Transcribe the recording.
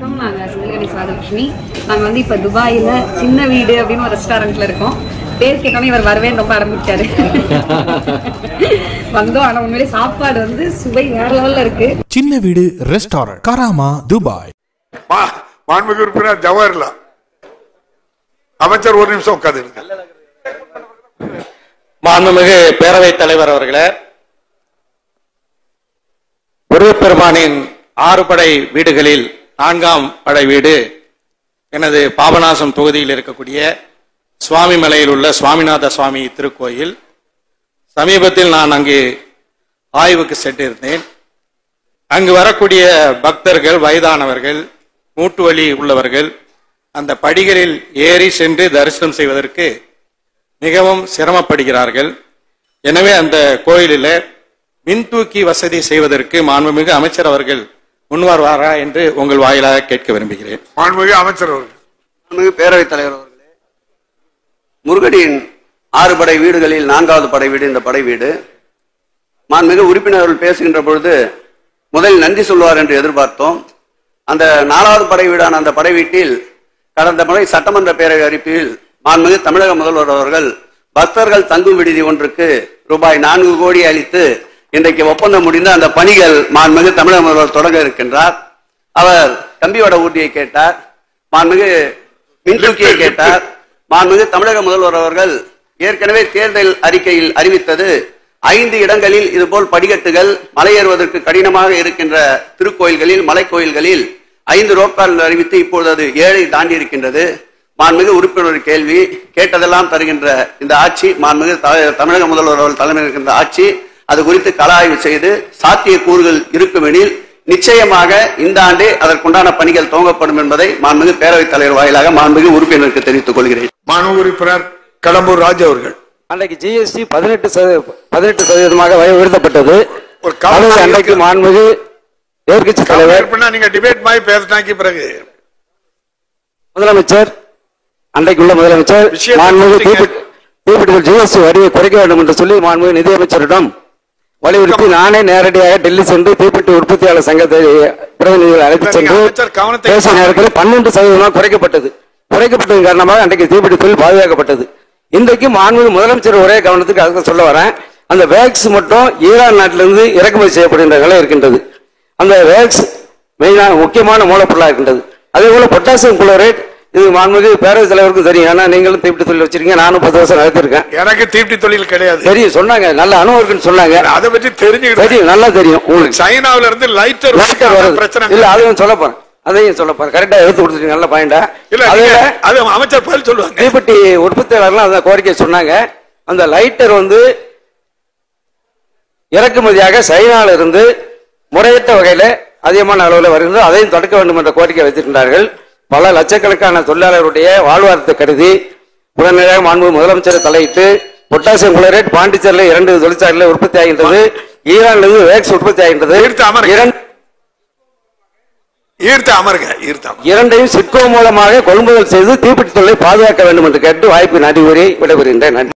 வணக்கம் நாங்க சிவகணி சாதலட்சுமி நாங்க வந்து இப்ப துபாயில சின்ன வீடு அப்படின்னு ஒரு ரெஸ்டாரண்ட்ல இருக்கோம் பேர் கேட்டோன்னே இவர் வரவே ரொம்ப ஆரம்பிச்சாரு வந்தோம் ஆனா உண்மையிலே சாப்பாடு வந்து சுவை வேற லெவல்ல இருக்கு சின்ன வீடு ரெஸ்டாரண்ட் கராமா துபாய் மா- மாண்புமிகு உறுப்பினர் ஜவஹர்லால் அமைச்சர் ஒரு நிமிஷம் உட்காந்துருங்க மாண்புமிகு பேரவைத் தலைவர் அவர்களே முருகப்பெருமானின் ஆறு படை வீடுகளில் நான்காம் படை வீடு எனது பாபநாசம் தொகுதியில் இருக்கக்கூடிய சுவாமி மலையில் உள்ள சுவாமிநாத சுவாமி திருக்கோயில் சமீபத்தில் நான் அங்கு ஆய்வுக்கு சென்றிருந்தேன் அங்கு வரக்கூடிய பக்தர்கள் வயதானவர்கள் மூட்டு வலி உள்ளவர்கள் அந்த படிகளில் ஏறி சென்று தரிசனம் செய்வதற்கு மிகவும் சிரமப்படுகிறார்கள் எனவே அந்த கோயிலில் மின்தூக்கி வசதி செய்வதற்கு மாண்புமிகு அமைச்சர் அவர்கள் முன்வருவாரா என்று உங்கள் வாயிலாக கேட்க விரும்புகிறேன் மாண்புமிகு அமைச்சர் அவர்கள் மாண்புமிகு பேரவைத் தலைவர் அவர்களே முருகனின் ஆறு படை வீடுகளில் நான்காவது படை வீடு இந்த படை வீடு மாண்புமிகு உறுப்பினர்கள் பேசுகின்ற பொழுது முதலில் நன்றி சொல்வார் என்று எதிர்பார்த்தோம் அந்த நாலாவது படை வீடான அந்த படை வீட்டில் கடந்த முறை சட்டமன்ற பேரவை அறிப்பில் மாண்புமிகு தமிழக முதல்வர் அவர்கள் பக்தர்கள் தங்கும் விடுதி ஒன்றுக்கு ரூபாய் நான்கு கோடி அளித்து இன்றைக்கு ஒப்பந்தம் முடிந்த அந்த பணிகள் மாண்புமிகு தமிழக முதல்வர் தொடங்க இருக்கின்றார் அவர் கம்பிவட ஊட்டியை கேட்டார் மாண்புமிகு மின்தூக்கியை கேட்டார் மாண்புமிகு தமிழக முதல்வர் அவர்கள் ஏற்கனவே தேர்தல் அறிக்கையில் அறிவித்தது ஐந்து இடங்களில் இதுபோல் படிக்கட்டுகள் மலையேறுவதற்கு கடினமாக இருக்கின்ற திருக்கோயில்களில் மலைக்கோயில்களில் ஐந்து ரோப்கால் அறிவித்து இப்பொழுது அது ஏழை தாண்டி இருக்கின்றது மாண்புமிகு உறுப்பினர் கேள்வி கேட்டதெல்லாம் தருகின்ற இந்த ஆட்சி மாண்புமிகு த- தமிழக முதல்வர் அவர்கள் தலைமையில் இருக்கின்ற ஆட்சி அது குறித்து கள ஆய்வு செய்து சாத்திய கூறுகள் இருக்குமெனில் நிச்சயமாக இந்த ஆண்டே அதற்குண்டான பணிகள் துவங்கப்படும் என்பதை மாண்புமிகு பேரவைத் தலைவர் வாயிலாக மாண்புமிகு உறுப்பினருக்கு தெரிவித்துக் கொள்கிறேன் மாண்புமிகு உறுப்பினர் கடம்பூர் ராஜு அவர்கள் அன்றைக்கு ஜிஎஸ்டி பதினெட்டு பதினெட்டு சதவீதமாக வய- உயர்த்தப்பட்டது ஒரு கவலை அது அன்றைக்கு இருக்கு. மாண்புமிகு எதிர்கட்சி தலைவர் இருப்பினா நீங்க டிபேட் மாதிரி பேசினாக்கி பிறகு முதலமைச்சர் அன்றைக்கு உள்ள முதலமைச்சர் விஷயத்தை மாண்புமிகு முடிச்சுங்க. தீப்பெட்டி தீப்பெட்டிகள் ஜிஎஸ்டி வரியை குறைக்க வேண்டும் என்று சொல்லி மாண்புமிகு நிதியமைச்சரிடம் வலியுறுத்தி நானே நேரடியாக டெல்லி சென்று தீப்பெட்டி உற்பத்தியாளர் சங்கத்தை பிரதிநிதிகளை அழைத்து இல்ல, நீங்க சென்று அமைச்சர் கவனத்தை பேசிய நேரத்தில் பன்னெண்டு சதவீதமாக குறைக்கப்பட்டது குறைக்கப்பட்டதன் காரணமாக அன்றைக்கு தீப்பெட்டி தொழில் பாதுகாக்கப்பட்டது இன்றைக்கு மாண்புமிகு முதலமைச்சர் ஒரே கவனத்துக்கு அதுக்கு சொல்ல வரேன் அந்த வேக்ஸ் மட்டும் ஈரான் நாட்டிலிருந்து இறக்குமதி செய்யப்படுகின்ற நிலை இருக்கின்றது அந்த வேக்ஸ் மெயினாக முக்கியமான மூலப்பொருளாக இருக்கின்றது அதே போல பொட்டாசியம் குளோரைட் இது மாண்புமிகு பேரவைத் தலைவருக்கும் தெரியும் ஏன்னா நீங்களும் தீப்பெட்டி தொழில் வச்சிருக்கீங்க நானும் பத்து வருஷம் நடத்திருக்கேன் எனக்கு தீப்தி தொழில் கிடையாது தெரியும் சொன்னாங்க நல்ல அனுபவம் இருக்குன்னு சொன்னாங்க அதை பற்றி தெரிஞ்சுக்கிட்டு தெரியும் நல்லா தெரியும் உங்களுக்கு சைனாவுல இருந்து லைட்டர் லைட்டர் வருது. பிரச்சனை இல்ல அதையும் சொல்ல போறேன் அதையும் சொல்ல போறேன் கரெக்டா எடுத்து கொடுத்துருக்கீங்க நல்ல பாயிண்டா இல்ல அதே நீங்க- அது அமைச்சர் பதில் சொல்லுவாங்க தீப்பெட்டி உற்பத்தியாளர்லாம் அந்த கோரிக்கை சொன்னாங்க அந்த லைட்டர் வந்து இறக்குமதியாக சைனால இருந்து முறையற்ற வகையில அதிகமான அளவில் வருகிறது அதையும் தடுக்க வேண்டும் என்ற கோரிக்கை வைத்திருக்கின்றார்கள் பல லட்சக்கணக்கான தொழிலாளர்களுடைய வாழ்வாரத்தை கருதி உடனடியாக மாண்பு முதலமைச்சர் தலையிட்டு பொட்டாசியம் குளோரேட் பாண்டிச்சேரியில் இரண்டு தொழிற்சாலைகளில் உற்பத்தி ஆகின்றது ஈரான்ல இருந்து வேக்ஸ் உற்பத்தி ஆகின்றது ஈர்த்து அமருங்க. இரண்டு ஈர்த்து அமருங்க ஈர்த்து அமருங்க இரண்டையும் சிட்கோ மூலமாக கொள்முதல் செய்து தீப்பெட்டி தொழிலை பாதுகாக்க வேண்டும் என்று கேட்டு வாய்ப்பு நன்றி கூறி விடைபெறுகின்றேன் நன்றி